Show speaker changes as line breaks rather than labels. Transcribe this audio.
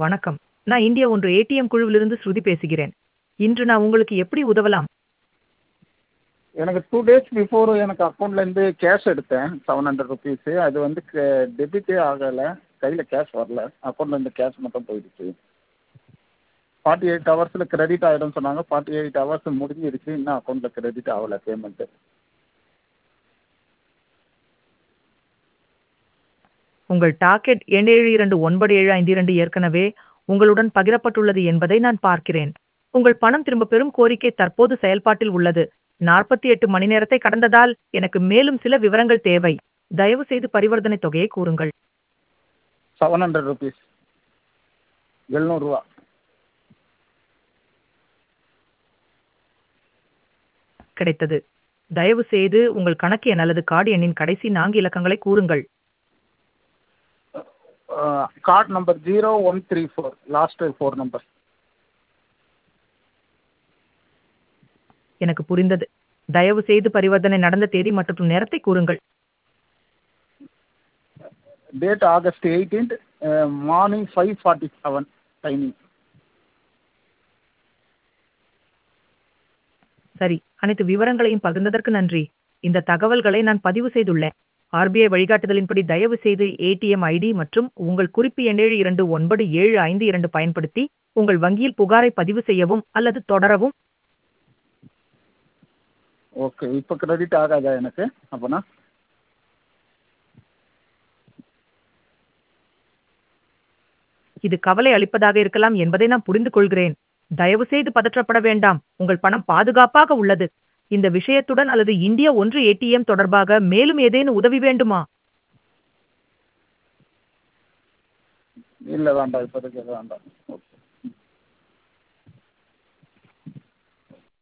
வணக்கம் நான் இந்தியா ஒன்று ஏடிஎம் குழுவிலிருந்து ஸ்ருதி பேசுகிறேன் இன்று நான் உங்களுக்கு எப்படி உதவலாம்
எனக்கு டூ டேஸ் பிஃபோர் எனக்கு அக்கௌண்ட்லேருந்து கேஷ் எடுத்தேன் செவன் ஹண்ட்ரட் ருபீஸு அது வந்து டெபிட்டே ஆகலை கையில் கேஷ் வரல அக்கௌண்ட்லேருந்து கேஷ் மட்டும் போயிடுச்சு ஃபார்ட்டி எயிட் ஹவர்ஸில் கிரெடிட் ஆகிடும்னு சொன்னாங்க ஃபார்ட்டி எயிட் ஹவர்ஸ் முடிஞ்சிருச்சு இன்னும் அக்கௌண்ட்டில் கிரெடிட் ஆகலை பேமெண்ட்டு
உங்கள் டாக்கெட் ஏழு இரண்டு ஒன்பது ஏழு ஐந்து இரண்டு ஏற்கனவே உங்களுடன் பகிரப்பட்டுள்ளது என்பதை நான் பார்க்கிறேன் உங்கள் பணம் திரும்ப பெறும் கோரிக்கை தற்போது செயல்பாட்டில் உள்ளது நாற்பத்தி எட்டு மணி நேரத்தை கடந்ததால் எனக்கு மேலும் சில விவரங்கள் தேவை தயவு செய்து பரிவர்த்தனை தொகையை கூறுங்கள்
செவன் ஹண்ட்ரட் ருபீஸ் எழுநூறுவா
கிடைத்தது தயவு செய்து உங்கள் கணக்கு எண் அல்லது கார்டு எண்ணின் கடைசி நான்கு இலக்கங்களை கூறுங்கள்
card number zero one three four last four number
எனக்கு புரிந்தது தயவு செய்து பரிவர்த்தனை நடந்த தேதி மற்றும் நேரத்தை கூறுங்கள்
date August eighteenth morning five forty seven timing
சரி அனைத்து விவரங்களையும் பகிர்ந்ததற்கு நன்றி இந்த தகவல்களை நான் பதிவு செய்துள்ளேன் ஆர்பிஐ வழிகாட்டுதலின்படி தயவு செய்து ஏடிஎம் ஐடி மற்றும் உங்கள் குறிப்பு எண் ஏழு இரண்டு ஒன்பது ஏழு ஐந்து இரண்டு பயன்படுத்தி உங்கள் வங்கியில் புகாரை பதிவு செய்யவும் அல்லது தொடரவும்
ஓகே இப்போ கிரெடிட் ஆகாதா எனக்கு அப்போனா
இது கவலை அளிப்பதாக இருக்கலாம் என்பதை நான் புரிந்து கொள்கிறேன் தயவு செய்து பதற்றப்பட வேண்டாம் உங்கள் பணம் பாதுகாப்பாக உள்ளது இந்த விஷயத்துடன் அல்லது இந்தியா ஒன்று ஏடிஎம் தொடர்பாக மேலும் ஏதேனும் உதவி வேண்டுமா
இல்லை வேண்டாம் இப்போதைக்கு எதுவும் வேண்டாம்